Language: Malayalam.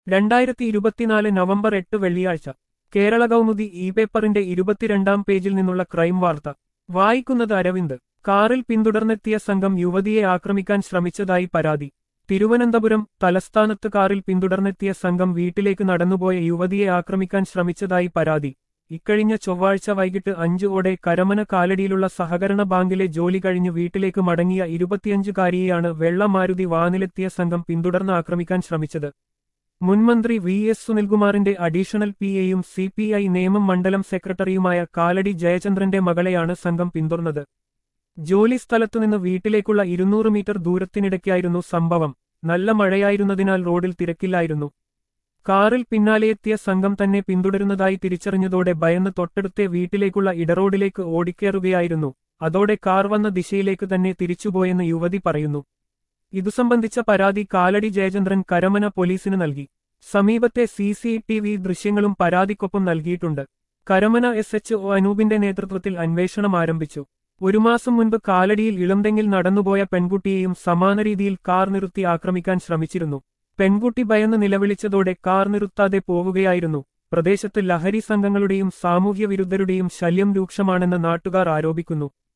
രണ്ടായിരത്തി ഇരുപത്തിനാല് നവംബർ എട്ട് വെള്ളിയാഴ്ച കേരള കൗമുദി ഇ പേപ്പറിന്റെ ഇരുപത്തിരണ്ടാം പേജിൽ നിന്നുള്ള ക്രൈം വാർത്ത വായിക്കുന്നത് അരവിന്ദ് കാറിൽ പിന്തുടർന്നെത്തിയ സംഘം യുവതിയെ ആക്രമിക്കാൻ ശ്രമിച്ചതായി പരാതി തിരുവനന്തപുരം തലസ്ഥാനത്ത് കാറിൽ പിന്തുടർന്നെത്തിയ സംഘം വീട്ടിലേക്ക് നടന്നുപോയ യുവതിയെ ആക്രമിക്കാൻ ശ്രമിച്ചതായി പരാതി ഇക്കഴിഞ്ഞ ചൊവ്വാഴ്ച വൈകിട്ട് അഞ്ചുവോടെ കരമന കാലടിയിലുള്ള സഹകരണ ബാങ്കിലെ ജോലി കഴിഞ്ഞ് വീട്ടിലേക്ക് മടങ്ങിയ ഇരുപത്തിയഞ്ചുകാരിയെയാണ് വെള്ളമാരുതി വാനിലെത്തിയ സംഘം പിന്തുടർന്ന് ആക്രമിക്കാൻ ശ്രമിച്ചത് മുൻമന്ത്രി വി എസ് സുനിൽകുമാറിന്റെ അഡീഷണൽ പി എയും സി പി ഐ നേമം മണ്ഡലം സെക്രട്ടറിയുമായ കാലടി ജയചന്ദ്രന്റെ മകളെയാണ് സംഘം പിന്തുടർന്നത് ജോലി സ്ഥലത്തുനിന്ന് വീട്ടിലേക്കുള്ള ഇരുന്നൂറ് മീറ്റർ ദൂരത്തിനിടയ്ക്കായിരുന്നു സംഭവം നല്ല മഴയായിരുന്നതിനാൽ റോഡിൽ തിരക്കില്ലായിരുന്നു കാറിൽ പിന്നാലെയെത്തിയ സംഘം തന്നെ പിന്തുടരുന്നതായി തിരിച്ചറിഞ്ഞതോടെ ഭയന്ന് തൊട്ടടുത്തെ വീട്ടിലേക്കുള്ള ഇടറോഡിലേക്ക് ഓടിക്കേറുകയായിരുന്നു അതോടെ കാർ വന്ന ദിശയിലേക്ക് തന്നെ തിരിച്ചുപോയെന്ന് യുവതി പറയുന്നു ഇതു സംബന്ധിച്ച പരാതി കാലടി ജയചന്ദ്രൻ കരമന പോലീസിന് നൽകി സമീപത്തെ സി സി ടി വി ദൃശ്യങ്ങളും പരാതിക്കൊപ്പം നൽകിയിട്ടുണ്ട് കരമന എസ് എച്ച് ഒ അനൂപിന്റെ നേതൃത്വത്തിൽ അന്വേഷണം ആരംഭിച്ചു ഒരു മാസം മുൻപ് കാലടിയിൽ ഇളംതെങ്ങിൽ നടന്നുപോയ പെൺകുട്ടിയെയും സമാന രീതിയിൽ കാർ നിർത്തി ആക്രമിക്കാൻ ശ്രമിച്ചിരുന്നു പെൺകുട്ടി ഭയന്ന് നിലവിളിച്ചതോടെ കാർ നിർത്താതെ പോവുകയായിരുന്നു പ്രദേശത്ത് ലഹരി സംഘങ്ങളുടെയും സാമൂഹ്യ വിരുദ്ധരുടെയും ശല്യം രൂക്ഷമാണെന്ന് നാട്ടുകാർ ആരോപിക്കുന്നു